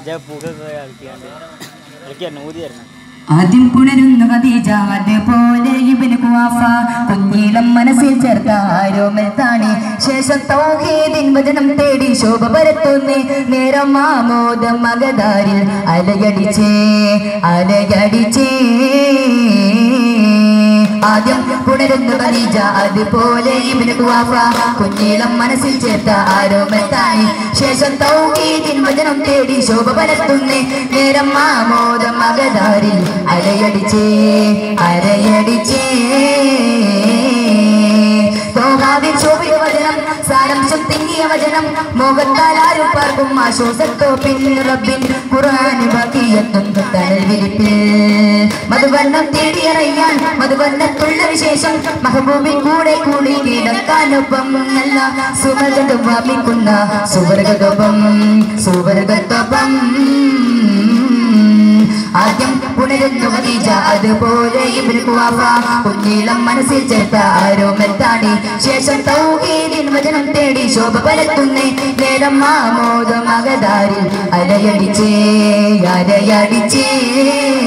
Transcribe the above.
പൂക്കൊക്കെ കളിക്കാണ്ട് കളിക്കായിരുന്നു ഊതിയായിരുന്നു ആദ്യം പുണരുന്നു ഖദീജ അതുപോലെ ഇബിന് കുവാഫ കുഞ്ഞീളം മനസ്സിൽ ചേർത്ത ആരോമൽത്താണി ശേഷം തൗഹീദിൻ വചനം തേടി ശോഭ പരത്തുന്നേ നേരം ആമോദം മകതാരിൽ അലയടിച്ചേ അലയടിച്ചേ ആദ്യം പുണരുന്നു ഖദീജ അതുപോലെ ഇബിന് കുവാഫ കുഞ്ഞീളം മനസ്സിൽ ചേർത്ത ആരോമൽത്താണി ശേഷം തൗഹീദിൻ വചനം തേടി ശോഭ പരത്തുന്നേ നേരം ആമോദം മകതാരിൽ അരയടിച്ചേ അരയടിച്ചേ തോഹാവിൻ ശോഭിത വചനം സാരാംശം തിങ്ങിയ വചനം മോഹത്താൽ ആരും പാർക്കും ആശ്വാസത്തോ പിൻ റബ്ബിൻ ഖുർആൻ ബാക്കിയെത്തും തണൽ വിരിപ്പിൽ മധുവർണ്ണം തേടിയറിയാൻ മധുവർണ്ണത്തുള്ള വിശേഷം മഹബൂബിൻ കൂടെ കൂടി കിടക്കാനൊപ്പം നല്ല സുവർഗതം വാമിക്കുന്ന സുവർഗതോപം സുവർഗത്തോപം ആദ്യം പുണരുന്നു ഖദീജ അതുപോലെ ഇബ്നു ഖുവാഫ കുഞ്ഞീളം മനസ്സിൽ ചേർത്ത ആരോമത്താടി ശേഷം തൗഹീദിൻ വചനം തേടി ശോഭ പരത്തുന്നേ നേരം ആമോദം അകതാരിൽ അലയടിച്ചേ അരയടിച്ചേ